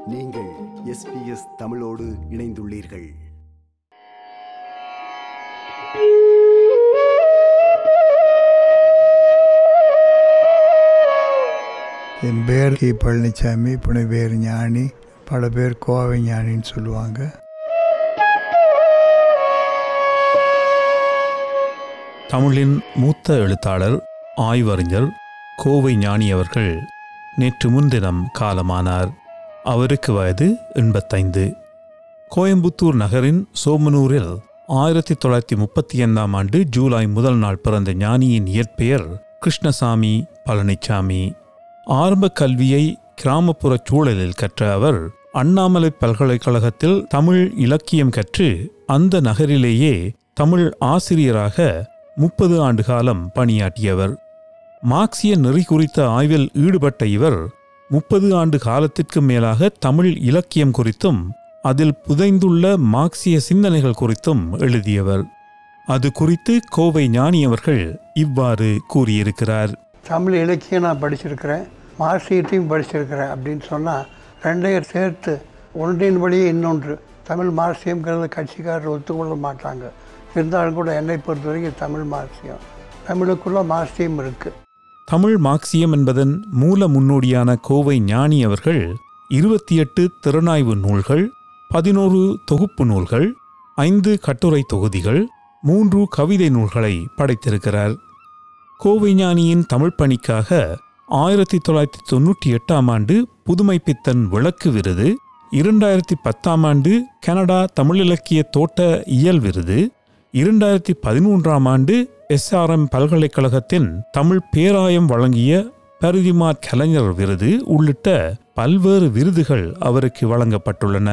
நீங்கள் எஸ்பிஎஸ் தமிழோடு இணைந்துள்ளீர்கள் என் பேர் கி பழனிசாமி புனை பேர் ஞானி பல பேர் கோவை ஞானின்னு சொல்லுவாங்க தமிழின் மூத்த எழுத்தாளர் ஆய்வறிஞர் கோவை ஞானி அவர்கள் நேற்று முன்தினம் காலமானார் அவருக்கு வயது எண்பத்தைந்து கோயம்புத்தூர் நகரின் சோமனூரில் ஆயிரத்தி தொள்ளாயிரத்தி முப்பத்தி ஐந்தாம் ஆண்டு ஜூலை முதல் நாள் பிறந்த ஞானியின் இயற்பெயர் கிருஷ்ணசாமி பழனிசாமி ஆரம்ப கல்வியை கிராமப்புற சூழலில் கற்ற அவர் அண்ணாமலை பல்கலைக்கழகத்தில் தமிழ் இலக்கியம் கற்று அந்த நகரிலேயே தமிழ் ஆசிரியராக முப்பது ஆண்டு காலம் பணியாற்றியவர் மார்க்சிய நெறி குறித்த ஆய்வில் ஈடுபட்ட இவர் முப்பது ஆண்டு காலத்திற்கு மேலாக தமிழ் இலக்கியம் குறித்தும் அதில் புதைந்துள்ள மார்க்சிய சிந்தனைகள் குறித்தும் எழுதியவர் அது குறித்து கோவை ஞானி அவர்கள் இவ்வாறு கூறியிருக்கிறார் தமிழ் இலக்கியம் நான் படிச்சிருக்கிறேன் மார்க்சியத்தையும் படிச்சிருக்கிறேன் அப்படின்னு சொன்னால் ரெண்டையும் சேர்த்து ஒன்றின் வழியே இன்னொன்று தமிழ் மார்க்சியம்ங்கிறது கட்சிக்காரர் ஒத்துக்கொள்ள மாட்டாங்க இருந்தாலும் கூட என்னை பொறுத்த வரைக்கும் தமிழ் மார்க்சியம் தமிழுக்குள்ள மார்க்சியம் இருக்குது தமிழ் மார்க்சியம் என்பதன் மூல முன்னோடியான கோவை ஞானி அவர்கள் இருபத்தி எட்டு திறனாய்வு நூல்கள் பதினோரு தொகுப்பு நூல்கள் ஐந்து கட்டுரை தொகுதிகள் மூன்று கவிதை நூல்களை படைத்திருக்கிறார் கோவை ஞானியின் தமிழ் பணிக்காக ஆயிரத்தி தொள்ளாயிரத்தி தொண்ணூற்றி எட்டாம் ஆண்டு புதுமை பித்தன் விளக்கு விருது இரண்டாயிரத்தி பத்தாம் ஆண்டு கனடா தமிழிலக்கிய தோட்ட இயல் விருது இரண்டாயிரத்தி பதிமூன்றாம் ஆண்டு எஸ்ஆர்எம் பல்கலைக்கழகத்தின் தமிழ் பேராயம் வழங்கிய பரிதிமார் கலைஞர் விருது உள்ளிட்ட பல்வேறு விருதுகள் அவருக்கு வழங்கப்பட்டுள்ளன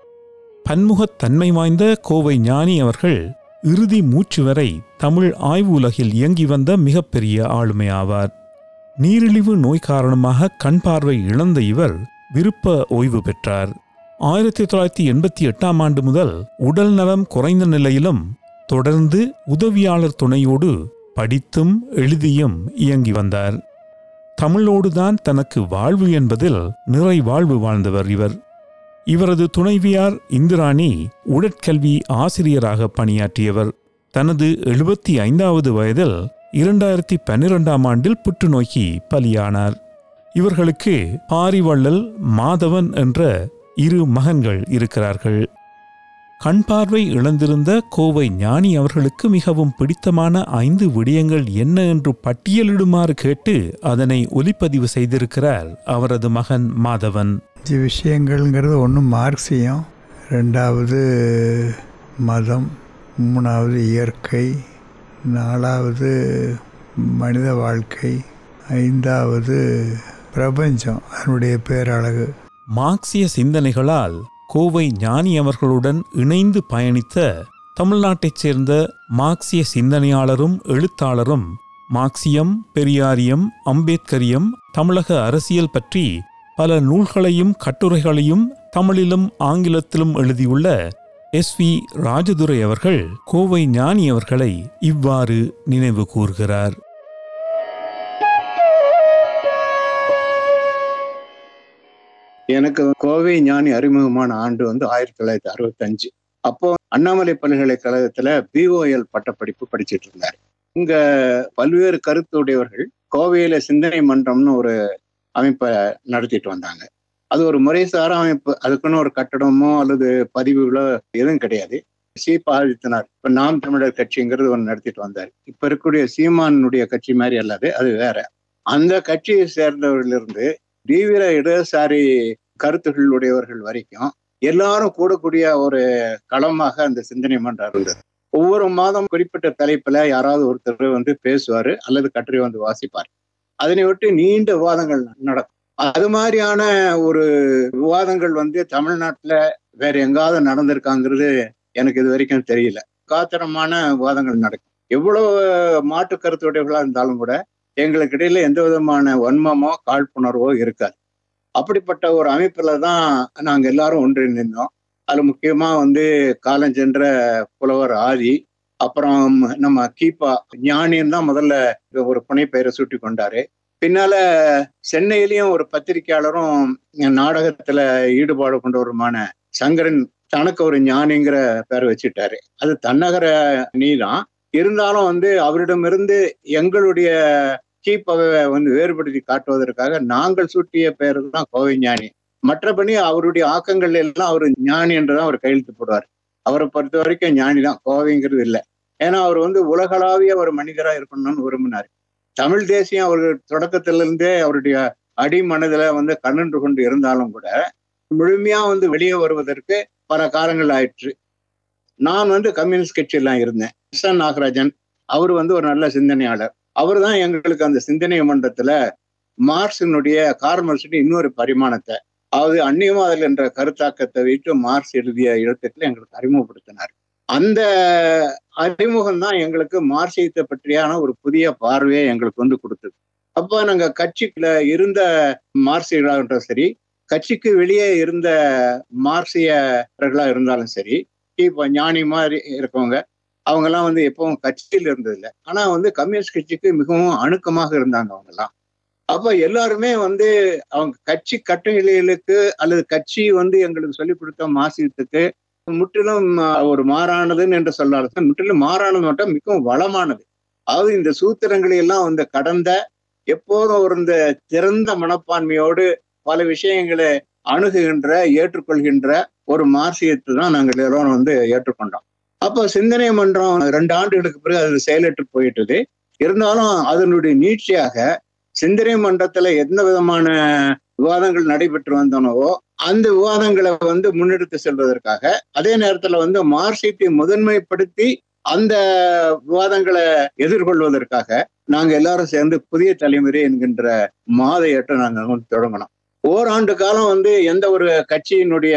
பன்முகத்தன்மை வாய்ந்த கோவை ஞானி அவர்கள் இறுதி மூச்சு வரை தமிழ் ஆய்வு உலகில் இயங்கி வந்த மிகப்பெரிய ஆளுமை ஆவார் நீரிழிவு நோய் காரணமாக கண் பார்வை இழந்த இவர் விருப்ப ஓய்வு பெற்றார் ஆயிரத்தி தொள்ளாயிரத்தி எண்பத்தி எட்டாம் ஆண்டு முதல் உடல் நலம் குறைந்த நிலையிலும் தொடர்ந்து உதவியாளர் துணையோடு படித்தும் எழுதியும் இயங்கி வந்தார் தமிழோடுதான் தனக்கு வாழ்வு என்பதில் நிறை வாழ்வு வாழ்ந்தவர் இவர் இவரது துணைவியார் இந்திராணி உடற்கல்வி ஆசிரியராக பணியாற்றியவர் தனது எழுபத்தி ஐந்தாவது வயதில் இரண்டாயிரத்தி பன்னிரெண்டாம் ஆண்டில் புற்றுநோய்க்கு பலியானார் இவர்களுக்கு பாரிவள்ளல் மாதவன் என்ற இரு மகன்கள் இருக்கிறார்கள் கண் பார்வை இழந்திருந்த கோவை ஞானி அவர்களுக்கு மிகவும் பிடித்தமான ஐந்து விடயங்கள் என்ன என்று பட்டியலிடுமாறு கேட்டு அதனை ஒலிப்பதிவு செய்திருக்கிறார் அவரது மகன் மாதவன் அஞ்சு விஷயங்கள்ங்கிறது ஒன்று மார்க்சியம் ரெண்டாவது மதம் மூணாவது இயற்கை நாலாவது மனித வாழ்க்கை ஐந்தாவது பிரபஞ்சம் அதனுடைய பேரழகு மார்க்சிய சிந்தனைகளால் கோவை ஞானி அவர்களுடன் இணைந்து பயணித்த தமிழ்நாட்டைச் சேர்ந்த மார்க்சிய சிந்தனையாளரும் எழுத்தாளரும் மார்க்சியம் பெரியாரியம் அம்பேத்கரியம் தமிழக அரசியல் பற்றி பல நூல்களையும் கட்டுரைகளையும் தமிழிலும் ஆங்கிலத்திலும் எழுதியுள்ள எஸ் வி ராஜதுரை அவர்கள் கோவை ஞானி அவர்களை இவ்வாறு நினைவு கூர்கிறார் எனக்கு கோவை ஞானி அறிமுகமான ஆண்டு வந்து ஆயிரத்தி தொள்ளாயிரத்தி அறுபத்தஞ்சு அப்போ அண்ணாமலை பல்கலைக்கழகத்துல பிஓஎல் பட்டப்படிப்பு படிச்சிட்டு இருந்தார் இங்க பல்வேறு கருத்துடையவர்கள் கோவையில சிந்தனை மன்றம்னு ஒரு அமைப்பை நடத்திட்டு வந்தாங்க அது ஒரு முறைசாரா அமைப்பு அதுக்குன்னு ஒரு கட்டடமோ அல்லது பதிவுகளோ எதுவும் கிடையாது சி பாதித்தனார் இப்ப நாம் தமிழர் கட்சிங்கிறது ஒன்று நடத்திட்டு வந்தார் இப்ப இருக்கக்கூடிய சீமானுடைய கட்சி மாதிரி அல்லாது அது வேற அந்த கட்சியை சேர்ந்தவர்களிருந்து தீவிர இடதுசாரி கருத்துகள் உடையவர்கள் வரைக்கும் எல்லாரும் கூடக்கூடிய ஒரு களமாக அந்த சிந்தனை மன்றம் இருந்தது ஒவ்வொரு மாதம் குறிப்பிட்ட தலைப்புல யாராவது ஒருத்தர் வந்து பேசுவாரு அல்லது கட்டுரை வந்து வாசிப்பார் அதனை விட்டு நீண்ட விவாதங்கள் நடக்கும் அது மாதிரியான ஒரு விவாதங்கள் வந்து தமிழ்நாட்டுல வேற எங்காவது நடந்திருக்காங்கிறது எனக்கு இது வரைக்கும் தெரியல காத்திரமான விவாதங்கள் நடக்கும் எவ்வளவு மாற்று கருத்துடையவர்களா இருந்தாலும் கூட எங்களுக்கு இடையில எந்த விதமான வன்மமோ காழ்ப்புணர்வோ இருக்காது அப்படிப்பட்ட ஒரு அமைப்புல தான் நாங்க எல்லாரும் ஒன்று நின்றோம் அதுல முக்கியமா வந்து காலஞ்சென்ற புலவர் ஆதி அப்புறம் நம்ம கீப்பா ஞானின்னு தான் முதல்ல ஒரு புனை பெயரை சூட்டி கொண்டாரு பின்னால சென்னையிலயும் ஒரு பத்திரிகையாளரும் நாடகத்துல ஈடுபாடு கொண்டவருமான சங்கரன் தனக்கு ஒரு ஞானிங்கிற பேர் வச்சுட்டாரு அது தன்னகர நீதான் இருந்தாலும் வந்து அவரிடமிருந்து எங்களுடைய கீப்பவை வந்து வேறுபடுத்தி காட்டுவதற்காக நாங்கள் சூட்டிய பேர் தான் கோவை ஞானி மற்றபடி அவருடைய ஆக்கங்கள் எல்லாம் அவர் ஞானி என்றுதான் அவர் கையெழுத்து போடுவார் அவரை பொறுத்த வரைக்கும் ஞானி தான் கோவைங்கிறது இல்லை ஏன்னா அவர் வந்து உலகளாவிய ஒரு மனிதரா இருக்கணும்னு விரும்பினார் தமிழ் தேசியம் அவர் தொடக்கத்திலிருந்தே அவருடைய அடிமனதுல வந்து கண்ணன்று கொண்டு இருந்தாலும் கூட முழுமையா வந்து வெளியே வருவதற்கு பல காலங்கள் ஆயிற்று நான் வந்து கம்யூனிஸ்ட் கட்சியெல்லாம் இருந்தேன் எஸ் என் நாகராஜன் அவர் வந்து ஒரு நல்ல சிந்தனையாளர் அவர் தான் எங்களுக்கு அந்த சிந்தனை மன்றத்துல மார்க்சினுடைய கார்மல்ஸின் இன்னொரு பரிமாணத்தை அதாவது அந்நியமாதல் என்ற கருத்தாக்கத்தை வைத்து மார்க்ஸ் எழுதிய எழுத்துக்களை எங்களுக்கு அறிமுகப்படுத்தினார் அந்த அறிமுகம் தான் எங்களுக்கு மார்க்சியத்தை பற்றியான ஒரு புதிய பார்வையை எங்களுக்கு வந்து கொடுத்தது அப்போ நாங்க கட்சிக்குள்ள இருந்த மார்க்சியர்களாகட்டும் சரி கட்சிக்கு வெளியே இருந்த மார்க்சியர்களா இருந்தாலும் சரி இப்போ ஞானி மாதிரி இருக்கவங்க அவங்கெல்லாம் வந்து எப்பவும் கட்சியில் இருந்ததில்லை ஆனா வந்து கம்யூனிஸ்ட் கட்சிக்கு மிகவும் அணுக்கமாக இருந்தாங்க அவங்கெல்லாம் அப்ப எல்லாருமே வந்து அவங்க கட்சி கட்டளைகளுக்கு அல்லது கட்சி வந்து எங்களுக்கு சொல்லிக் கொடுத்த மாசியத்துக்கு முற்றிலும் ஒரு மாறானதுன்னு என்று சொல்லாத முற்றிலும் மாறானது மட்டும் மிகவும் வளமானது அதாவது இந்த சூத்திரங்களை எல்லாம் வந்து கடந்த எப்போதும் ஒரு இந்த திறந்த மனப்பான்மையோடு பல விஷயங்களை அணுகுகின்ற ஏற்றுக்கொள்கின்ற ஒரு மார்சியத்தை தான் நாங்கள் எல்லாரும் வந்து ஏற்றுக்கொண்டோம் அப்போ சிந்தனை மன்றம் ரெண்டு ஆண்டுகளுக்கு பிறகு அது செயலற்று போயிட்டது இருந்தாலும் அதனுடைய நீட்சியாக சிந்தனை மன்றத்துல எந்த விதமான விவாதங்கள் நடைபெற்று வந்தனவோ அந்த விவாதங்களை வந்து முன்னெடுத்து செல்வதற்காக அதே நேரத்துல வந்து மார்க்சியத்தை முதன்மைப்படுத்தி அந்த விவாதங்களை எதிர்கொள்வதற்காக நாங்க எல்லாரும் சேர்ந்து புதிய தலைமுறை என்கின்ற மாத ஏற்றம் நாங்க வந்து தொடங்கினோம் ஓராண்டு காலம் வந்து எந்த ஒரு கட்சியினுடைய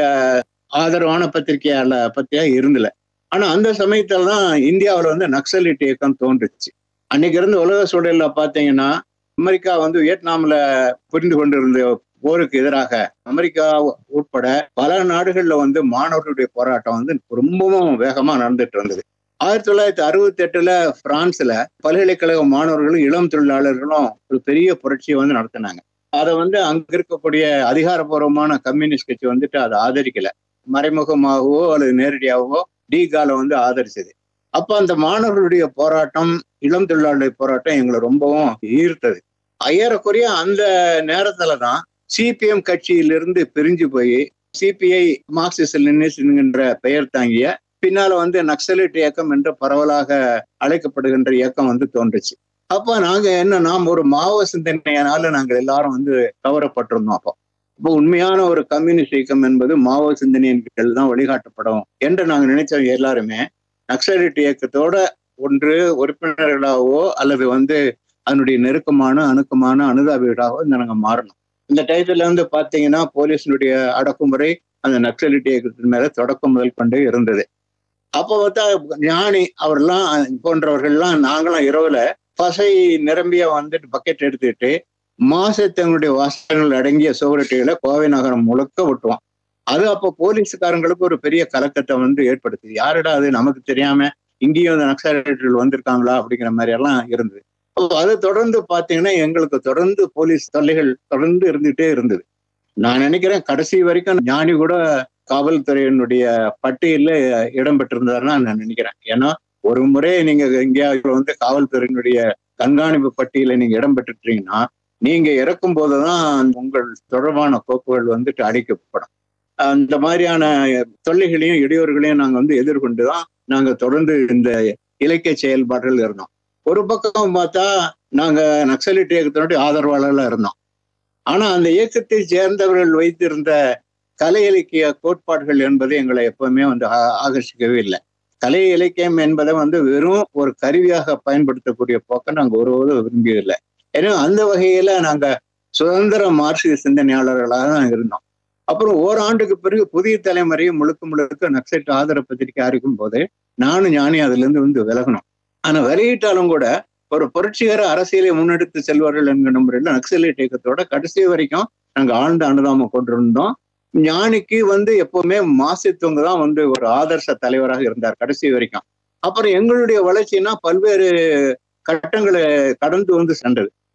ஆதரவான பத்திரிகையால பத்தியா இருந்தல ஆனா அந்த சமயத்துல தான் இந்தியாவில் வந்து நக்சலைட் இயக்கம் தோன்றுச்சு அன்னைக்கு இருந்து உலக சூழல்ல பாத்தீங்கன்னா அமெரிக்கா வந்து வியட்நாம்ல புரிந்து கொண்டிருந்த போருக்கு எதிராக அமெரிக்கா உட்பட பல நாடுகள்ல வந்து மாணவர்களுடைய போராட்டம் வந்து ரொம்பவும் வேகமா நடந்துட்டு இருந்தது ஆயிரத்தி தொள்ளாயிரத்தி அறுபத்தி எட்டுல பிரான்ஸ்ல பல்கலைக்கழக மாணவர்களும் இளம் தொழிலாளர்களும் ஒரு பெரிய புரட்சியை வந்து நடத்தினாங்க அதை வந்து அங்க இருக்கக்கூடிய அதிகாரப்பூர்வமான கம்யூனிஸ்ட் கட்சி வந்துட்டு அதை ஆதரிக்கல மறைமுகமாகவோ அல்லது நேரடியாகவோ டீகால வந்து ஆதரிச்சது அப்ப அந்த மாணவர்களுடைய போராட்டம் இளம் தொழிலாளர் போராட்டம் எங்களை ரொம்பவும் ஈர்த்தது ஏறக்குறைய அந்த நேரத்துல தான் சிபிஎம் கட்சியிலிருந்து பிரிஞ்சு போய் சிபிஐ மார்க்சிஸ்ட் லெனினிஸ்ட்ங்கிற பெயர் தாங்கிய பின்னால வந்து நக்சலைட் இயக்கம் என்று பரவலாக அழைக்கப்படுகின்ற இயக்கம் வந்து தோன்றுச்சு அப்ப நாங்க என்ன நாம் ஒரு மாவோ சிந்தனையினால நாங்கள் எல்லாரும் வந்து கவரப்பட்டிருந்தோம் அப்போ இப்போ உண்மையான ஒரு கம்யூனிஸ்ட் இயக்கம் என்பது மாவோ சிந்தனையின் கீழ் தான் வழிகாட்டப்படும் என்று நாங்க நினைச்சவங்க எல்லாருமே நக்சலைட் இயக்கத்தோட ஒன்று உறுப்பினர்களாகவோ அல்லது வந்து அதனுடைய நெருக்கமான அணுக்கமான அனுதாபிகளாகவோ இந்த நாங்க மாறணும் இந்த டயத்துல வந்து பாத்தீங்கன்னா போலீஸினுடைய அடக்குமுறை அந்த நக்சலைட் இயக்கத்தின் மேல தொடக்கம் முதல் கொண்டு இருந்தது அப்போ பார்த்தா ஞானி அவர்லாம் போன்றவர்கள்லாம் நாங்களும் இரவுல பசை நிரம்பிய வந்துட்டு பக்கெட் எடுத்துக்கிட்டு மாசத்தங்களுடைய வாசகங்கள் அடங்கிய சுவரட்டிகளை கோவை நகரம் முழுக்க விட்டுவோம் அது அப்போ போலீஸ்காரங்களுக்கு ஒரு பெரிய கலக்கத்தை வந்து ஏற்படுத்துது யாருடா அது நமக்கு தெரியாம இங்கேயும் அந்த நக்சலைட்டுகள் வந்திருக்காங்களா அப்படிங்கிற மாதிரி எல்லாம் இருந்தது அப்போ அது தொடர்ந்து பாத்தீங்கன்னா எங்களுக்கு தொடர்ந்து போலீஸ் தொல்லைகள் தொடர்ந்து இருந்துகிட்டே இருந்தது நான் நினைக்கிறேன் கடைசி வரைக்கும் ஞானி கூட காவல்துறையினுடைய பட்டியல்ல இடம் பெற்றிருந்தாருன்னா நான் நினைக்கிறேன் ஏன்னா ஒரு முறை நீங்க எங்கேயாவது வந்து காவல்துறையினுடைய கண்காணிப்பு பட்டியல நீங்க இடம் பெற்றுட்டீங்கன்னா நீங்க இறக்கும் போதுதான் உங்கள் தொடர்பான கோப்புகள் வந்துட்டு அடைக்கப்படும் அந்த மாதிரியான தொல்லைகளையும் இடையூறுகளையும் நாங்க வந்து எதிர்கொண்டு தான் நாங்க தொடர்ந்து இந்த இலக்கிய செயல்பாடுகள் இருந்தோம் ஒரு பக்கம் பார்த்தா நாங்க நக்சலைட் இயக்கத்தினுடைய ஆதரவாளர்களா இருந்தோம் ஆனா அந்த இயக்கத்தை சேர்ந்தவர்கள் வைத்திருந்த கலை இலக்கிய கோட்பாடுகள் என்பது எங்களை எப்பவுமே வந்து ஆகர்ஷிக்கவே இல்லை கலை இலக்கியம் என்பதை வந்து வெறும் ஒரு கருவியாக பயன்படுத்தக்கூடிய போக்கை நாங்கள் ஒருபோதும் விரும்பியதில்லை ஏன்னா அந்த வகையில நாங்க சுதந்திர மார்க்சிய சிந்தனையாளர்களாக தான் இருந்தோம் அப்புறம் ஓராண்டுக்கு பிறகு புதிய தலைமுறையை முழுக்க முழுக்க நக்சலைட் ஆதரவு பத்திரிக்கை அறிக்கும் போது நானும் ஞானி அதுல இருந்து வந்து விலகணும் ஆனா விலகிட்டாலும் கூட ஒரு புரட்சிகர அரசியலை முன்னெடுத்து செல்வார்கள் என்கிற முறையில் நக்சலைட் இயக்கத்தோட கடைசி வரைக்கும் நாங்க ஆழ்ந்த அனுதாபம் கொண்டிருந்தோம் ஞானிக்கு வந்து எப்பவுமே மாசித்துவங்க தான் வந்து ஒரு ஆதர்ச தலைவராக இருந்தார் கடைசி வரைக்கும் அப்புறம் எங்களுடைய வளர்ச்சினா பல்வேறு கட்டங்களை கடந்து வந்து சென்றது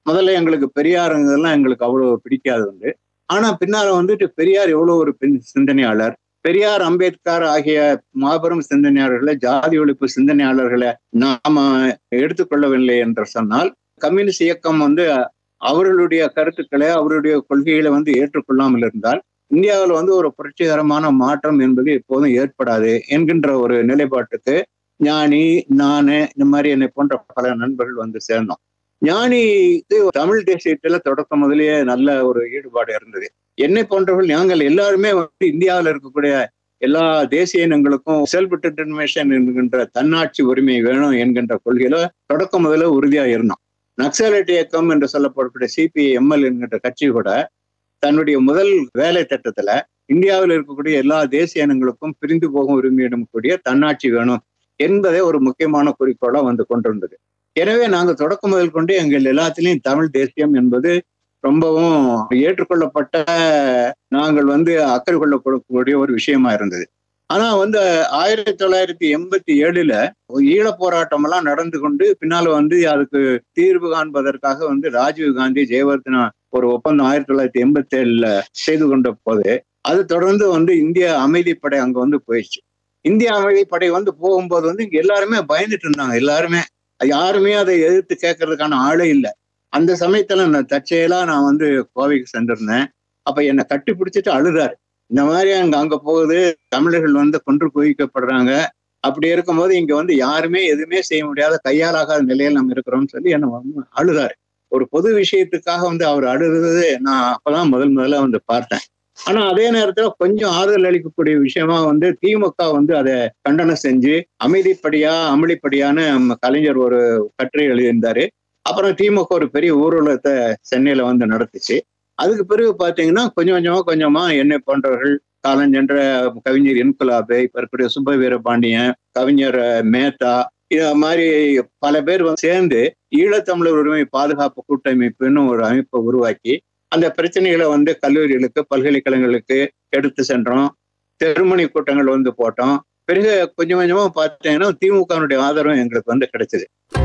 முதல்ல எங்களுக்கு பெரியாருங்கிறதுலாம் எங்களுக்கு அவ்வளவு பிடிக்காது உண்டு ஆனா பின்னால வந்துட்டு பெரியார் எவ்வளவு ஒரு பெண் சிந்தனையாளர் பெரியார் அம்பேத்கர் ஆகிய மாபெரும் சிந்தனையாளர்களை ஜாதி ஒழிப்பு சிந்தனையாளர்களை நாம எடுத்துக்கொள்ளவில்லை என்று சொன்னால் கம்யூனிஸ்ட் இயக்கம் வந்து அவர்களுடைய கருத்துக்களை அவருடைய கொள்கைகளை வந்து ஏற்றுக்கொள்ளாமல் இருந்தால் இந்தியாவில் வந்து ஒரு புரட்சிகரமான மாற்றம் என்பது எப்போதும் ஏற்படாது என்கின்ற ஒரு நிலைப்பாட்டுக்கு ஞானி நானு இந்த மாதிரி என்னை போன்ற பல நண்பர்கள் வந்து சேர்ந்தோம் ஞானிக்கு தமிழ் தேசியத்துல தொடக்கம் முதலியே நல்ல ஒரு ஈடுபாடு இருந்தது என்னை போன்றவர்கள் நாங்கள் எல்லாருமே வந்து இந்தியாவில் இருக்கக்கூடிய எல்லா தேசிய இனங்களுக்கும் செல்ஃப் டிட்டர்மினேஷன் என்கின்ற தன்னாட்சி உரிமை வேணும் என்கின்ற கொள்கையில தொடக்கம் முதல்ல உறுதியா இருந்தோம் நக்சலைட் இயக்கம் என்று சொல்லப்படக்கூடிய சிபிஎம்எல் என்கின்ற கட்சி கூட தன்னுடைய முதல் வேலை திட்டத்துல இந்தியாவில் இருக்கக்கூடிய எல்லா தேசிய இனங்களுக்கும் பிரிந்து போகும் உரிமையிடம் கூடிய தன்னாட்சி வேணும் என்பதே ஒரு முக்கியமான குறிக்கோளா வந்து கொண்டிருந்தது எனவே நாங்க தொடக்கம் முதல் கொண்டு எங்கள் எல்லாத்திலையும் தமிழ் தேசியம் என்பது ரொம்பவும் ஏற்றுக்கொள்ளப்பட்ட நாங்கள் வந்து அக்கறை கொள்ளக்கூடிய ஒரு விஷயமா இருந்தது ஆனா வந்து ஆயிரத்தி தொள்ளாயிரத்தி எண்பத்தி ஏழுல ஈழ போராட்டம் எல்லாம் நடந்து கொண்டு பின்னால வந்து அதுக்கு தீர்வு காண்பதற்காக வந்து ராஜீவ் காந்தி ஜெயவர்தனா ஒரு ஒப்பந்தம் ஆயிரத்தி தொள்ளாயிரத்தி எண்பத்தி ஏழுல செய்து கொண்ட போது அது தொடர்ந்து வந்து இந்திய அமைதிப்படை அங்க வந்து போயிடுச்சு இந்திய அமைதிப்படை வந்து போகும்போது வந்து இங்க எல்லாருமே பயந்துட்டு இருந்தாங்க எல்லாருமே யாருமே அதை எதிர்த்து கேட்கறதுக்கான ஆளே இல்லை அந்த சமயத்துல நான் தற்செயலா நான் வந்து கோவைக்கு சென்றிருந்தேன் அப்ப என்னை கட்டி பிடிச்சிட்டு அழுதாரு இந்த மாதிரி அங்க அங்க போகுது தமிழர்கள் வந்து கொன்று குவிக்கப்படுறாங்க அப்படி இருக்கும்போது இங்க வந்து யாருமே எதுவுமே செய்ய முடியாத கையாலாகாத நிலையில் நம்ம இருக்கிறோம்னு சொல்லி என்ன வந்து அழுதாரு ஒரு பொது விஷயத்துக்காக வந்து அவர் அழுது நான் அப்பதான் முதல் முதல்ல வந்து பார்த்தேன் ஆனா அதே நேரத்துல கொஞ்சம் ஆறுதல் அளிக்கக்கூடிய விஷயமா வந்து திமுக வந்து அதை கண்டனம் செஞ்சு அமைதிப்படியா அமளிப்படியான்னு நம்ம கலைஞர் ஒரு கட்டுரை எழுதியிருந்தாரு அப்புறம் திமுக ஒரு பெரிய ஊர்வலத்தை சென்னையில வந்து நடத்துச்சு அதுக்கு பிறகு பாத்தீங்கன்னா கொஞ்சம் கொஞ்சமா கொஞ்சமா என்னை போன்றவர்கள் காலஞ்சென்ற கவிஞர் இன்குலாபு இப்ப இருக்கக்கூடிய சுப்ப வீரபாண்டியன் கவிஞர் மேத்தா இது மாதிரி பல பேர் வந்து சேர்ந்து ஈழத்தமிழர் உரிமை பாதுகாப்பு கூட்டமைப்புன்னு ஒரு அமைப்பை உருவாக்கி அந்த பிரச்சனைகளை வந்து கல்லூரிகளுக்கு பல்கலைக்கழகங்களுக்கு எடுத்து சென்றோம் தெருமணி கூட்டங்கள் வந்து போட்டோம் பிறகு கொஞ்சம் கொஞ்சமா பார்த்தீங்கன்னா திமுகனுடைய ஆதரவு எங்களுக்கு வந்து கிடைச்சது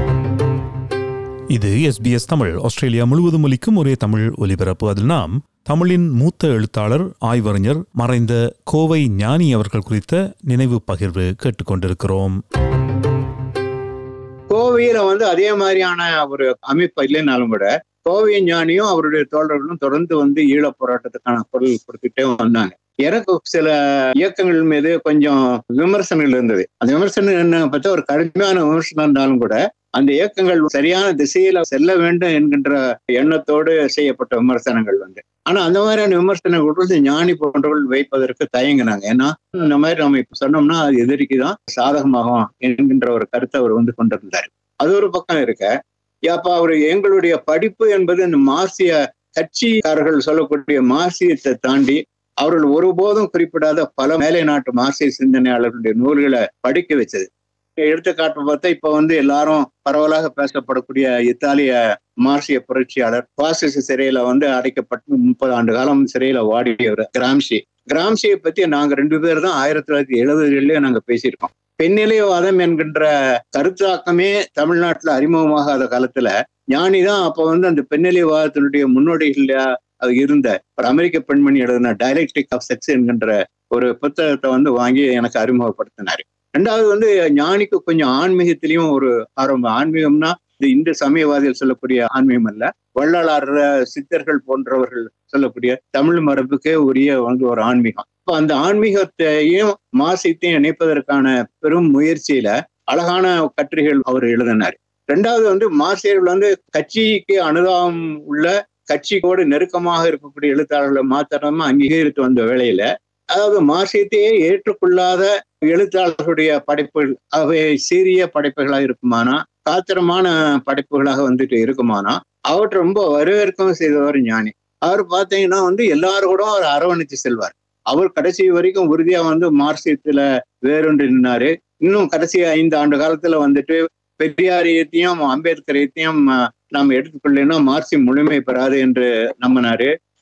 இது எஸ்பிஎஸ் தமிழ் ஆஸ்திரேலியா முழுவதும் ஒலிக்கும் ஒரே தமிழ் ஒலிபரப்பு அதில் நாம் தமிழின் மூத்த எழுத்தாளர் ஆய்வறிஞர் மறைந்த கோவை ஞானி அவர்கள் குறித்த நினைவு பகிர்வு கேட்டுக்கொண்டிருக்கிறோம் கோவையில வந்து அதே மாதிரியான ஒரு அமைப்பு இல்லைனாலும் கூட கோவை ஞானியும் அவருடைய தோழர்களும் தொடர்ந்து வந்து ஈழப் போராட்டத்துக்கான குரல் கொடுத்துட்டே வந்தாங்க எனக்கு சில இயக்கங்கள் மீது கொஞ்சம் விமர்சனங்கள் இருந்தது அந்த விமர்சனம் என்ன பார்த்தா ஒரு கடுமையான விமர்சனம் இருந்தாலும் கூட அந்த இயக்கங்கள் சரியான திசையில செல்ல வேண்டும் என்கின்ற எண்ணத்தோடு செய்யப்பட்ட விமர்சனங்கள் வந்து ஆனா அந்த மாதிரியான விமர்சனங்கள் வந்து ஞானி போன்றவர்கள் வைப்பதற்கு தயங்கினாங்க ஏன்னா இந்த மாதிரி நம்ம இப்ப சொன்னோம்னா அது எதிரிக்கு தான் சாதகமாகும் என்கின்ற ஒரு கருத்தை அவர் வந்து கொண்டிருந்தார் அது ஒரு பக்கம் இருக்க அப்ப அவரு எங்களுடைய படிப்பு என்பது இந்த மார்சிய கட்சிக்காரர்கள் சொல்லக்கூடிய மார்சியத்தை தாண்டி அவர்கள் ஒருபோதும் குறிப்பிடாத பல மேலை நாட்டு மார்சிய சிந்தனையாளர்களுடைய நூல்களை படிக்க வச்சது எடுத்துக்காட்டு பார்த்தா இப்ப வந்து எல்லாரும் பரவலாக பேசப்படக்கூடிய இத்தாலிய மார்சிய புரட்சியாளர் பாசிச சிறையில வந்து அடைக்கப்பட்டு முப்பது ஆண்டு காலம் சிறையில வாடியவர் கிராம்சி கிராம்சியை பத்தி நாங்க ரெண்டு பேர் தான் ஆயிரத்தி தொள்ளாயிரத்தி எழுபதுகளிலே நாங்க பேசியிருக்கோம் பெண்ணிலைவாதம் என்கின்ற கருத்தாக்கமே தமிழ்நாட்டுல அறிமுகமாகாத காலத்துல ஞானி தான் அப்ப வந்து அந்த பெண்ணிலைவாதத்தினுடைய முன்னோடிகள் அது இருந்த ஒரு அமெரிக்க பெண்மணி எழுதின டைலக்டிக் ஆஃப் செக்ஸ் என்கின்ற ஒரு புத்தகத்தை வந்து வாங்கி எனக்கு அறிமுகப்படுத்தினாரு ரெண்டாவது வந்து ஞானிக்கு கொஞ்சம் ஆன்மீகத்திலையும் ஒரு ஆரம்பம் ஆன்மீகம்னா இது இந்து சமயவாதிகள் சொல்லக்கூடிய ஆன்மீகம் அல்ல வள்ளலார் சித்தர்கள் போன்றவர்கள் சொல்லக்கூடிய தமிழ் மரபுக்கே உரிய வந்து ஒரு ஆன்மீகம் இப்போ அந்த ஆன்மீகத்தையும் மாசியத்தையும் இணைப்பதற்கான பெரும் முயற்சியில அழகான கட்டுரைகள் அவர் எழுதினார் ரெண்டாவது வந்து மாசியர்கள் வந்து கட்சிக்கு அனுதாபம் உள்ள கட்சியோடு நெருக்கமாக இருக்கக்கூடிய எழுத்தாளர்களை மாத்திரமா அங்கீகரித்து வந்த வேளையில அதாவது மார்சியத்தையே ஏற்றுக்கொள்ளாத எழுத்தாளர்களுடைய படைப்புகள் அவை சீரிய படைப்புகளாக இருக்குமானா காத்திரமான படைப்புகளாக வந்துட்டு இருக்குமானா அவற்றை ரொம்ப வரவேற்கவும் செய்தவர் ஞானி அவர் பார்த்தீங்கன்னா வந்து எல்லாரும் கூட அவர் அரவணைச்சு செல்வார் அவர் கடைசி வரைக்கும் உறுதியா வந்து மார்க்சியத்துல வேறொன்று நின்னாரு இன்னும் கடைசி ஐந்து ஆண்டு காலத்துல வந்துட்டு பெரியாரியத்தையும் அம்பேத்கரையத்தையும் நாம் எடுத்துக்கொள்ளேன்னா மார்க்சியம் முழுமை பெறாது என்று நம்பினாரு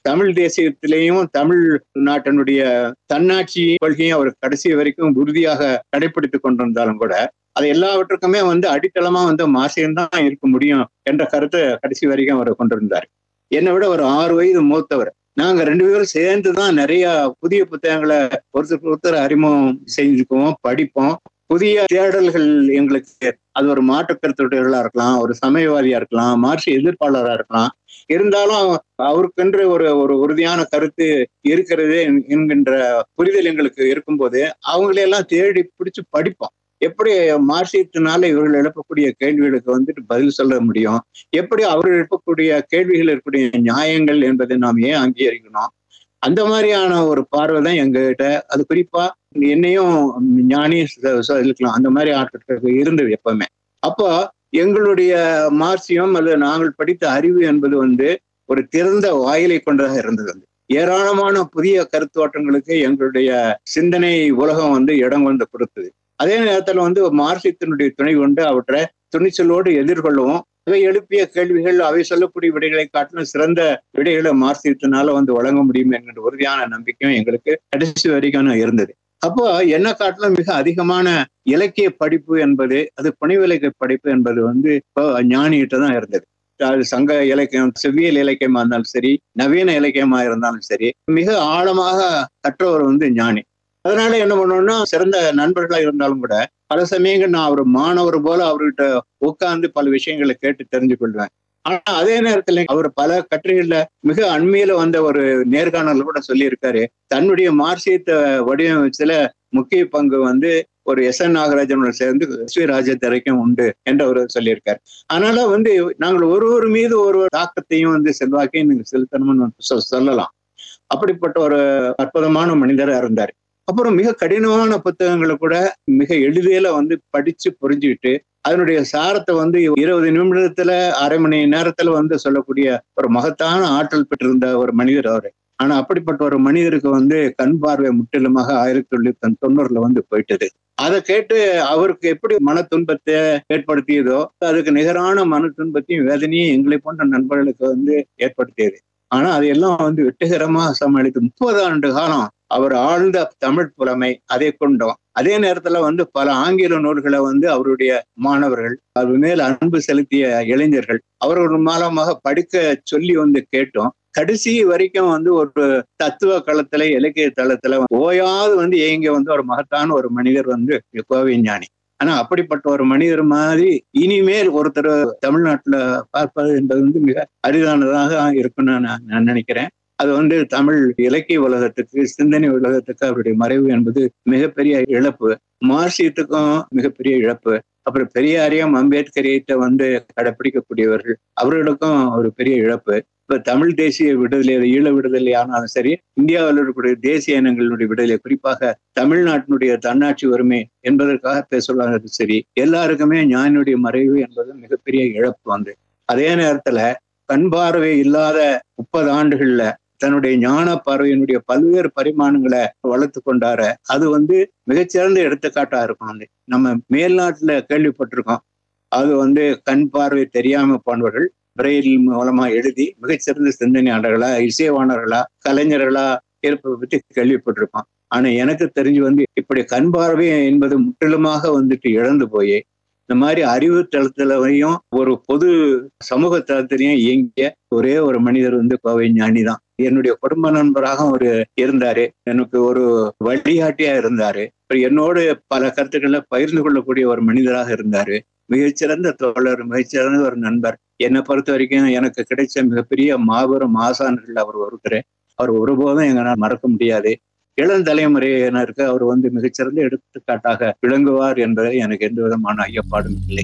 தமிழ் தேசியத்திலேயும் தமிழ் நாட்டினுடைய தன்னாட்சி கொள்கையும் அவர் கடைசி வரைக்கும் உறுதியாக கடைபிடித்துக் கொண்டிருந்தாலும் கூட அது எல்லாவற்றுக்குமே வந்து அடித்தளமா வந்து மாசியம் தான் இருக்க முடியும் என்ற கருத்தை கடைசி வரைக்கும் அவர் கொண்டிருந்தார் என்னை விட ஒரு ஆறு வயது மூத்தவர் நாங்க ரெண்டு பேரும் சேர்ந்து தான் நிறைய புதிய புத்தகங்களை ஒருத்தருக்கு ஒருத்தர் அறிமுகம் செஞ்சுக்குவோம் படிப்போம் புதிய தேடல்கள் எங்களுக்கு அது ஒரு மாற்று கருத்துடையவர்களா இருக்கலாம் ஒரு சமயவாதியா இருக்கலாம் மார்க்சிய எதிர்ப்பாளரா இருக்கலாம் இருந்தாலும் அவருக்கென்று ஒரு ஒரு உறுதியான கருத்து இருக்கிறது என்- என்கின்ற புரிதல் எங்களுக்கு இருக்கும்போது அவங்களையெல்லாம் தேடி பிடிச்சு படிப்போம் எப்படி மார்க்சியத்தினால இவர்கள் எழுப்பக்கூடிய கேள்விகளுக்கு வந்துட்டு பதில் சொல்ல முடியும் எப்படி அவர்கள் எழுப்பக்கூடிய கேள்விகள் இருக்கக்கூடிய நியாயங்கள் என்பதை நாம் ஏன் அங்கீகரிக்கணும் அந்த மாதிரியான ஒரு பார்வை தான் எங்ககிட்ட அது குறிப்பா என்னையும் ஞானி ச- சொல்லிக்கலாம் அந்த மாதிரி ஆட்களுக்கு இருந்தது எப்பவுமே அப்போ எங்களுடைய மார்க்சியம் அல்லது நாங்கள் படித்த அறிவு என்பது வந்து ஒரு திறந்த வாயிலை கொண்டதாக இருந்தது வந்து ஏராளமான புதிய கருத்தோட்டங்களுக்கு எங்களுடைய சிந்தனை உலகம் வந்து இடம் வந்து கொடுத்தது அதே நேரத்துல வந்து மார்க்சியத்தினுடைய துணை கொண்டு அவற்றை துணிச்சலோடு எதிர்கொள்ளவும் அவை எழுப்பிய கேள்விகள் அவை சொல்லக்கூடிய விடைகளை காட்டிலும் சிறந்த விடைகளை மார்க்சியத்தினால வந்து வழங்க முடியும் என்கிற உறுதியான நம்பிக்கையும் எங்களுக்கு கடைசி வரைக்கும் இருந்தது அப்போ என்ன காட்டிலும் மிக அதிகமான இலக்கிய படிப்பு என்பது அது புனைவிலக்கிய படிப்பு என்பது வந்து இப்போ ஞானிகிட்ட தான் இருந்தது அது சங்க இலக்கியம் செவ்வியல் இலக்கியமா இருந்தாலும் சரி நவீன இலக்கியமா இருந்தாலும் சரி மிக ஆழமாக கற்றவர் வந்து ஞானி அதனால என்ன பண்ணோம்னா சிறந்த நண்பர்களா இருந்தாலும் கூட பல சமயங்கள் நான் அவர் மாணவர் போல அவர்கிட்ட உட்கார்ந்து பல விஷயங்களை கேட்டு தெரிஞ்சு கொள்வேன் ஆனா அதே நேரத்துல அவர் பல கட்டுரைகள்ல மிக அண்மையில வந்த ஒரு நேர்காணல் கூட சொல்லியிருக்காரு தன்னுடைய மார்க்சியத்தை வடிவமைச்சதுல முக்கிய பங்கு வந்து ஒரு எஸ் என் நாகராஜனோட சேர்ந்து ஸ்ரீ ராஜத்திரைக்கும் உண்டு என்று அவர் சொல்லியிருக்காரு அதனால வந்து நாங்கள் ஒருவர் மீது ஒரு தாக்கத்தையும் வந்து செல்வாக்கையும் நீங்க செலுத்தணும்னு சொ- சொல்லலாம் அப்படிப்பட்ட ஒரு அற்புதமான மனிதரா இருந்தார் அப்புறம் மிக கடினமான புத்தகங்களை கூட மிக எளிதில வந்து படிச்சு புரிஞ்சுக்கிட்டு அதனுடைய சாரத்தை வந்து இருபது நிமிடத்துல அரை மணி நேரத்துல வந்து சொல்லக்கூடிய ஒரு மகத்தான ஆற்றல் பெற்றிருந்த ஒரு மனிதர் அவரு ஆனா அப்படிப்பட்ட ஒரு மனிதருக்கு வந்து கண் பார்வை முற்றிலுமாக ஆயிரத்தி தொள்ளாயிரத்தி தொண்ணூறுல வந்து போயிட்டது அதை கேட்டு அவருக்கு எப்படி மன துன்பத்தை ஏற்படுத்தியதோ அதுக்கு நிகரான மன துன்பத்தையும் வேதனையும் எங்களை போன்ற நண்பர்களுக்கு வந்து ஏற்படுத்தியது ஆனா அதையெல்லாம் வந்து வெற்றிகரமா சமாளித்து முப்பது ஆண்டு காலம் அவர் ஆழ்ந்த தமிழ் புலமை அதை கொண்டோம் அதே நேரத்துல வந்து பல ஆங்கில நூல்களை வந்து அவருடைய மாணவர்கள் அது மேல் அன்பு செலுத்திய இளைஞர்கள் அவர்கள் மூலமாக படிக்க சொல்லி வந்து கேட்டோம் கடைசி வரைக்கும் வந்து ஒரு தத்துவ களத்துல இலக்கிய தளத்துல ஓயாது வந்து இயங்கி வந்து ஒரு மகத்தான ஒரு மனிதர் வந்து கோவை ஞானி ஆனா அப்படிப்பட்ட ஒரு மனிதர் மாதிரி இனிமேல் ஒருத்தர் தமிழ்நாட்டுல பார்ப்பது என்பது வந்து மிக அரிதானதாக இருக்கும்னு நான் நான் நினைக்கிறேன் அது வந்து தமிழ் இலக்கிய உலகத்துக்கு சிந்தனை உலகத்துக்கு அவருடைய மறைவு என்பது மிகப்பெரிய இழப்பு மார்க்சியத்துக்கும் மிகப்பெரிய இழப்பு அப்புறம் பெரியாரையும் அம்பேத்கரியத்தை வந்து கடைப்பிடிக்கக்கூடியவர்கள் அவர்களுக்கும் ஒரு பெரிய இழப்பு இப்ப தமிழ் தேசிய விடுதலை ஈழ விடுதலை ஆனாலும் சரி இந்தியாவில் இருக்கக்கூடிய தேசிய இனங்களுடைய விடுதலை குறிப்பாக தமிழ்நாட்டினுடைய தன்னாட்சி உரிமை என்பதற்காக பேசுவாங்க சரி எல்லாருக்குமே ஞானியுடைய மறைவு என்பது மிகப்பெரிய இழப்பு வந்து அதே நேரத்துல கண் பார்வை இல்லாத முப்பது ஆண்டுகள்ல தன்னுடைய ஞான பார்வையினுடைய பல்வேறு பரிமாணங்களை வளர்த்து கொண்டார அது வந்து மிகச்சிறந்த எடுத்துக்காட்டா இருக்கும் வந்து நம்ம மேல்நாட்டுல கேள்விப்பட்டிருக்கோம் அது வந்து கண் பார்வை தெரியாம போனவர்கள் பிரெயில் மூலமா எழுதி மிகச்சிறந்த சிந்தனையாளர்களா இசைவாணர்களா கலைஞர்களா இருப்பதை பற்றி கேள்விப்பட்டிருக்கோம் ஆனா எனக்கு தெரிஞ்சு வந்து இப்படி கண் பார்வை என்பது முற்றிலுமாக வந்துட்டு இழந்து போய் இந்த மாதிரி அறிவு தளத்திலையும் ஒரு பொது சமூக தளத்திலையும் இயங்கிய ஒரே ஒரு மனிதர் வந்து கோவை ஞானி தான் என்னுடைய குடும்ப நண்பராக ஒரு இருந்தாரு எனக்கு ஒரு வழிகாட்டியா இருந்தாரு அப்புறம் என்னோடு பல கருத்துக்களை பகிர்ந்து கொள்ளக்கூடிய ஒரு மனிதராக இருந்தாரு மிகச்சிறந்த தோழர் மிகச்சிறந்த ஒரு நண்பர் என்னை பொறுத்த வரைக்கும் எனக்கு கிடைச்ச மிகப்பெரிய மாபெரும் ஆசான்கள் அவர் ஒருத்தர் அவர் ஒருபோதும் எங்களால் மறக்க முடியாது இளம் தலைமுறையினருக்கு அவர் வந்து மிகச்சிறந்த எடுத்துக்காட்டாக விளங்குவார் என்பதை எனக்கு எந்த விதமான ஐயப்பாடும் இல்லை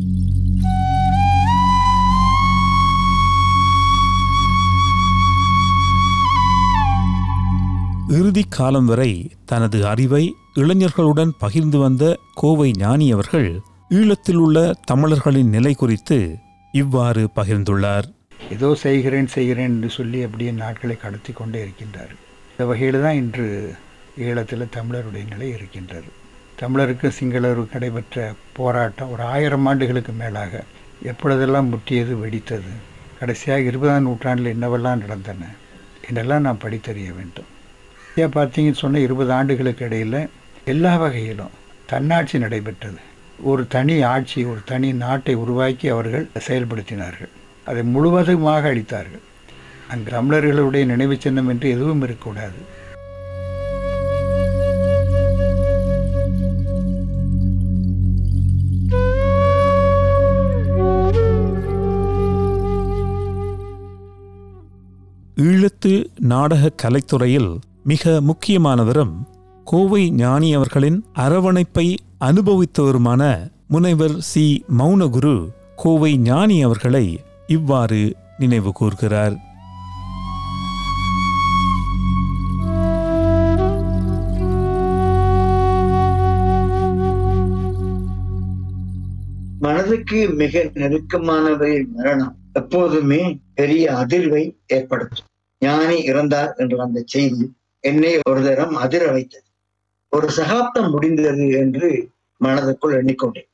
இறுதி காலம் வரை தனது அறிவை இளைஞர்களுடன் பகிர்ந்து வந்த கோவை ஞானி அவர்கள் ஈழத்தில் உள்ள தமிழர்களின் நிலை குறித்து இவ்வாறு பகிர்ந்துள்ளார் ஏதோ செய்கிறேன் செய்கிறேன் என்று சொல்லி அப்படியே நாட்களை கடத்தி கொண்டே இருக்கின்றார் இந்த வகையில் தான் இன்று ஈழத்தில் தமிழருடைய நிலை இருக்கின்றது தமிழருக்கு சிங்களருக்கு நடைபெற்ற போராட்டம் ஒரு ஆயிரம் ஆண்டுகளுக்கு மேலாக எப்பொழுதெல்லாம் முற்றியது வெடித்தது கடைசியாக இருபதாம் நூற்றாண்டில் என்னவெல்லாம் நடந்தன என்றெல்லாம் நாம் படித்தறிய வேண்டும் ஏன் பார்த்தீங்கன்னு சொன்ன இருபது ஆண்டுகளுக்கு இடையில் எல்லா வகையிலும் தன்னாட்சி நடைபெற்றது ஒரு தனி ஆட்சி ஒரு தனி நாட்டை உருவாக்கி அவர்கள் செயல்படுத்தினார்கள் அதை முழுவதுமாக அளித்தார்கள் அங்கு தமிழர்களுடைய நினைவுச் சின்னம் என்று எதுவும் இருக்கக்கூடாது ஈழத்து நாடக கலைத்துறையில் மிக முக்கியமானவரும் கோவை ஞானி அவர்களின் அரவணைப்பை அனுபவித்தவருமான முனைவர் சி மௌனகுரு கோவை ஞானி அவர்களை இவ்வாறு நினைவு கூர்கிறார் மனதுக்கு மிக நெருக்கமானவரின் மரணம் எப்போதுமே பெரிய அதிர்வை ஏற்படுத்தும் ஞானி இறந்தார் என்ற அந்த செய்தி என்னை ஒரு தரம் அதிர வைத்தது ஒரு சகாப்தம் முடிந்தது என்று மனதுக்குள் எண்ணிக்கொண்டேன்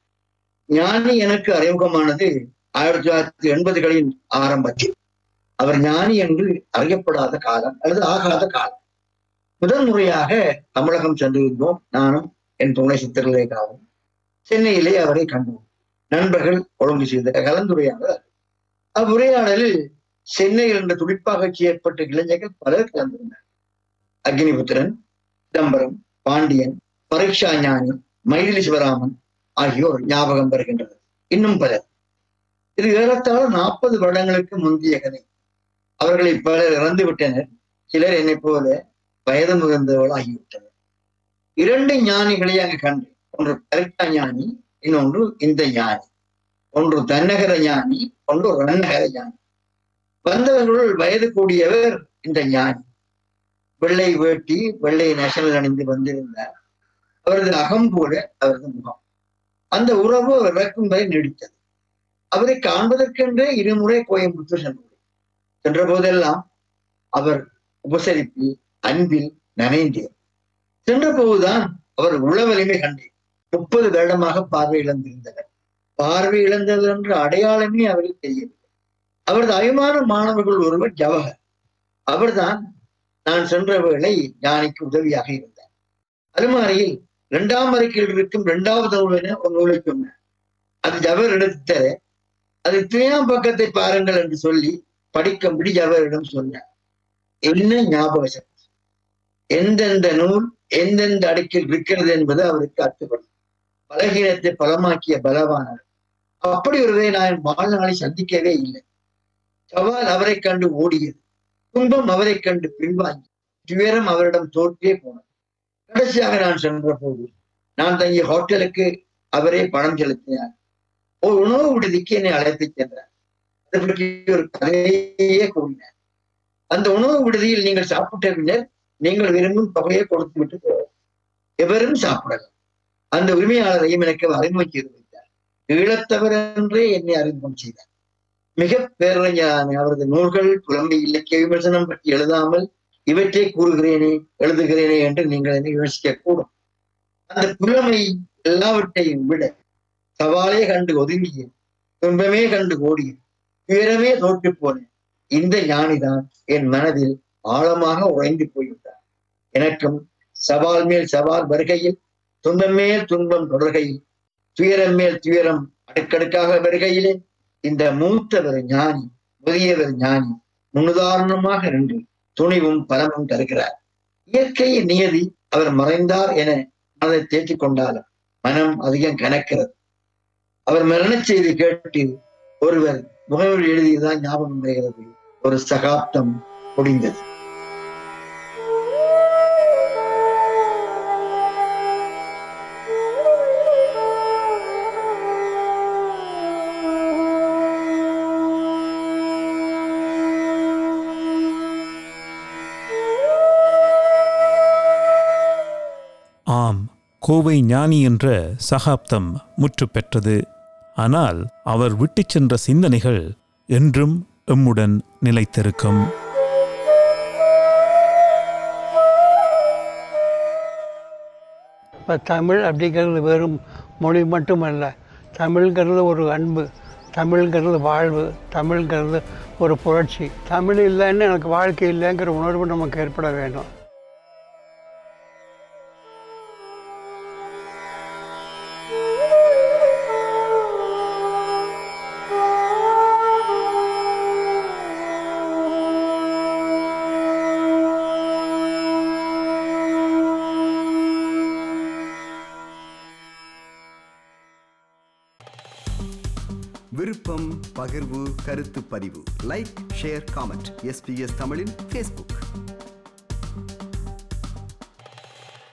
ஞானி எனக்கு அறிமுகமானது ஆயிரத்தி தொள்ளாயிரத்தி எண்பதுகளின் ஆரம்பத்தில் அவர் ஞானி என்று அறியப்படாத காலம் அல்லது ஆகாத காலம் முதல் முறையாக தமிழகம் சென்றிருந்தோம் நானும் என் துணை சித்திரலேகாவும் சென்னையிலே அவரை கண்டோம் நண்பர்கள் ஒழுங்கு செய்த கலந்துரையாடல் அவ்வுரையாடலில் சென்னையில் என்ற துடிப்பாக ஏற்பட்ட இளைஞர்கள் பலர் கலந்திருந்தார் அக்னிபுத்திரன் சிதம்பரம் பாண்டியன் பரீட்சா ஞானி மைதிலி சிவராமன் ஆகியோர் ஞாபகம் வருகின்றனர் இன்னும் பலர் இது ஏறத்தாழ நாற்பது வருடங்களுக்கு முந்தைய கதை அவர்களில் பலர் இறந்து விட்டனர் சிலர் என்னை போல வயது முதிர்ந்தவர்கள் ஆகிவிட்டனர் இரண்டு ஞானிகளை அங்கு கண்டு ஒன்று பரீட்சா ஞானி இன்னொன்று இந்த ஞானி ஒன்று தன்னகர ஞானி ஒன்று ரன்னகர ஞானி வந்தவர்களுள் வயது கூடியவர் இந்த ஞானி வெள்ளை வேட்டி வெள்ளை நேஷனல் அணிந்து வந்திருந்தார் அவரது அகம் போல அவரது முகம் அந்த உறவு அவர் இறக்கும் வரை நீடித்தது அவரை காண்பதற்கென்றே இருமுறை கோயம்புத்தூர் சென்றோம் சென்ற போதெல்லாம் அவர் உபசரிப்பில் அன்பில் நனைந்தேன் சென்ற போதுதான் அவர் உள வலிமை கண்டேன் முப்பது வருடமாக பார்வை இழந்திருந்தவர் பார்வை இழந்தது என்ற அடையாளமே அவருக்கு தெரியவில்லை அவரது அபிமான மாணவர்கள் ஒருவர் ஜவஹர் அவர்தான் நான் சென்ற வேளை ஞானிக்கு உதவியாக இருந்தார் அலுமாரியில் இரண்டாம் அறிக்கையில் இருக்கும் இரண்டாவது நூலின ஒரு நூலை சொன்னார் அது ஜவஹர் எடுத்த அது துணியாம் பக்கத்தை பாருங்கள் என்று சொல்லி படிக்கும்படி ஜவஹரிடம் சொன்னார் என்ன ஞாபக சக்தி எந்தெந்த நூல் எந்தெந்த அடுக்கில் இருக்கிறது என்பது அவருக்கு அர்த்தப்படும் பலகீனத்தை பலமாக்கிய பலவானவர் அப்படி ஒருவரை நான் வாழ்நாளை சந்திக்கவே இல்லை சவால் அவரை கண்டு ஓடியது துன்பம் அவரை கண்டு பின்வாங்கி துயரம் அவரிடம் தோற்றே போனது கடைசியாக நான் சென்ற போது நான் தங்கிய ஹோட்டலுக்கு அவரே பணம் செலுத்தினார் ஒரு உணவு விடுதிக்கு என்னை அழைத்துச் சென்றார் அதை பற்றி ஒரு கதையே கூறினார் அந்த உணவு விடுதியில் நீங்கள் சாப்பிட்ட பின்னர் நீங்கள் விரும்பும் தொகையை கொடுத்து விட்டு போவோம் எவரும் சாப்பிடலாம் அந்த உரிமையாளரையும் எனக்கு அறிமுகம் செய்து வைத்தார் ஈழத்தவர் என்றே என்னை அறிமுகம் செய்தார் மிக பேரறிஞரான அவரது நூல்கள் புலம்பி இலக்கிய விமர்சனம் பற்றி எழுதாமல் இவற்றை கூறுகிறேனே எழுதுகிறேனே என்று நீங்கள் என்னை யோசிக்க கூடும் அந்த புலமை எல்லாவற்றையும் விட சவாலே கண்டு ஒதுங்கிய துன்பமே கண்டு ஓடிய துயரமே தோற்று போன இந்த ஞானிதான் என் மனதில் ஆழமாக உறைந்து போய்விட்டார் எனக்கும் சவால் மேல் சவால் வருகையில் துன்பம் மேல் துன்பம் தொடர்கையில் துயரம் மேல் துயரம் அடுக்கடுக்காக வருகையிலே இந்த மூத்தவர் ஞானி முதியவர் ஞானி முன்னுதாரணமாக நின்று துணிவும் பலமும் தருகிறார் இயற்கையின் நியதி அவர் மறைந்தார் என மனதை தேற்றிக் கொண்டாலும் மனம் அதிகம் கணக்கிறது அவர் மரணச் செய்தி கேட்டு ஒருவர் முகவரி எழுதியதான் ஞாபகம் வருகிறது ஒரு சகாப்தம் முடிந்தது ஆம் கோவை ஞானி என்ற சகாப்தம் முற்று பெற்றது ஆனால் அவர் விட்டுச் சென்ற சிந்தனைகள் என்றும் எம்முடன் நிலைத்திருக்கும் இப்போ தமிழ் அப்படிங்கிறது வெறும் மொழி மட்டுமல்ல தமிழ்ங்கிறது ஒரு அன்பு தமிழ்ங்கிறது வாழ்வு தமிழ்ங்கிறது ஒரு புரட்சி தமிழ் இல்லைன்னு எனக்கு வாழ்க்கை இல்லைங்கிற உணர்வு நமக்கு ஏற்பட வேண்டும் விருப்பம் பகிர்வு கருத்து பதிவு லைக் ஷேர் காமெண்ட் எஸ்பிஎஸ் தமிழின் ஃபேஸ்புக்